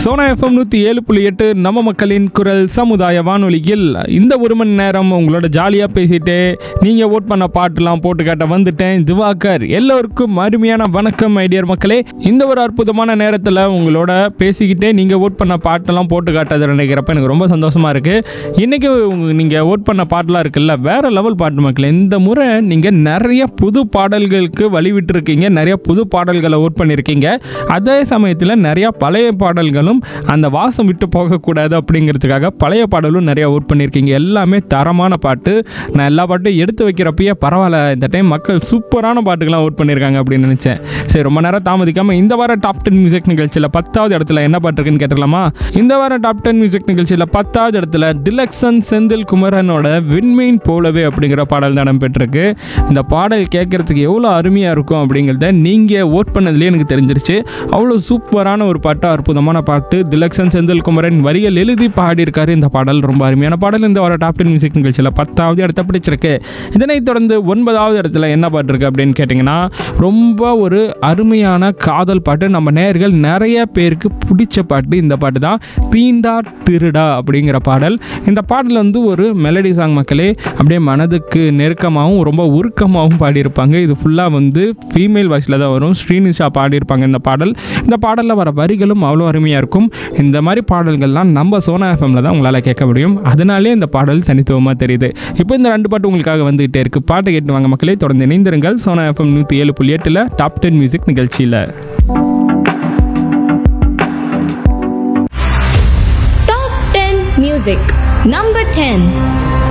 Sona FM நூற்றி ஏழு புள்ளி எட்டு நம்ம மக்களின் குரல் சமுதாய வானொலியில் இந்த ஒரு மணி நேரம் உங்களோட ஜாலியாக பேசிட்டு நீங்கள் ஓட் பண்ண பாட்டுலாம் போட்டு காட்ட வந்துட்டேன் திவாகர் எல்லோருக்கும் அருமையான வணக்கம் ஐடியர் மக்களே இந்த ஒரு அற்புதமான நேரத்தில் உங்களோட பேசிக்கிட்டே நீங்கள் ஓட் பண்ண பாட்டெல்லாம் போட்டு காட்டுறது நினைக்கிறப்ப எனக்கு ரொம்ப சந்தோஷமாக இருக்குது இன்றைக்கி நீங்கள் ஓட் பண்ண பாட்டெலாம் இருக்குல்ல வேறு லெவல் பாட்டு மக்களே இந்த முறை நீங்கள் நிறைய புது பாடல்களுக்கு வழிவிட்டிருக்கீங்க நிறைய புது பாடல்களை ஓட் பண்ணியிருக்கீங்க அதே சமயத்தில் நிறைய பழைய பாடல்களும் அந்த வாசம் விட்டு போகக்கூடாது அப்படிங்கிறதுக்காக பழைய பாடலும் நிறைய ஓட் பண்ணியிருக்கீங்க எல்லாமே தரமான பாட்டு நான் எல்லா பாட்டும் எடுத்து வைக்கிறப்பயே பரவாயில்ல இந்த டைம் மக்கள் சூப்பரான பாட்டுக்கெல்லாம் ஓட் பண்ணியிருக்காங்க அப்படின்னு நினச்சேன் சரி ரொம்ப நேரம் தாமதிக்காமல் இந்த வார டாப் டென் மியூசிக் நிகழ்ச்சியில் பத்தாவது இடத்துல என்ன பாட்டு இருக்குன்னு கேட்டுக்கலாமா இந்த வார டாப் டென் மியூசிக் நிகழ்ச்சியில் பத்தாவது இடத்துல டிலக்ஷன் செந்தில் குமரனோட விண்மீன் போலவே அப்படிங்கிற பாடல் தான் இடம்பெற்றிருக்கு இந்த பாடல் கேட்கறதுக்கு எவ்வளோ அருமையாக இருக்கும் அப்படிங்கிறத நீங்கள் ஓட் பண்ணதுலேயே எனக்கு தெரிஞ்சிருச்சு அவ்வளோ சூப்பரான ஒரு பாட்டு அற்புதமான பாட்டு திலக்ஷன் செந்தில் குமரன் வரிகள் எழுதி பாடியிருக்காரு இந்த பாடல் ரொம்ப அருமையான பாடல் இந்த வார டாப் டென் மியூசிக் நிகழ்ச்சியில் பத்தாவது இடத்த பிடிச்சிருக்கு இதனைத் தொடர்ந்து ஒன்பதாவது இடத்துல என்ன பாட்டு இருக்கு அப்படின்னு கேட்டிங்கன்னா ரொம்ப ஒரு அருமையான காதல் பாட்டு நம்ம நேயர்கள் நிறைய பேருக்கு பிடிச்ச பாட்டு இந்த பாட்டு தான் தீண்டா திருடா அப்படிங்கிற பாடல் இந்த பாடல் வந்து ஒரு மெலடி சாங் மக்களே அப்படியே மனதுக்கு நெருக்கமாகவும் ரொம்ப உருக்கமாகவும் பாடியிருப்பாங்க இது ஃபுல்லாக வந்து ஃபீமேல் வாய்ஸில் தான் வரும் ஸ்ரீனிஷா பாடியிருப்பாங்க இந்த பாடல் இந்த பாடலில் வர வரிகளும் அவ்வளோ அருமையாக இருக்கும் இந்த மாதிரி பாடல்கள்லாம் நம்ம சோனா எஃப்எம்ல தான் உங்களால் கேட்க முடியும் அதனாலே இந்த பாடல் தனித்துவமாக தெரியுது இப்போ இந்த ரெண்டு பாட்டு உங்களுக்காக வந்துகிட்டே இருக்கு பாட்டு கேட்டு வாங்க மக்களே தொடர்ந்து இணைந்திருங்கள் சோனா எஃப்எம் நூற்றி ஏழு புள்ளி எட்டில் டாப் டென் மியூசிக் நிகழ்ச்சியில் Top 10 Music Number 10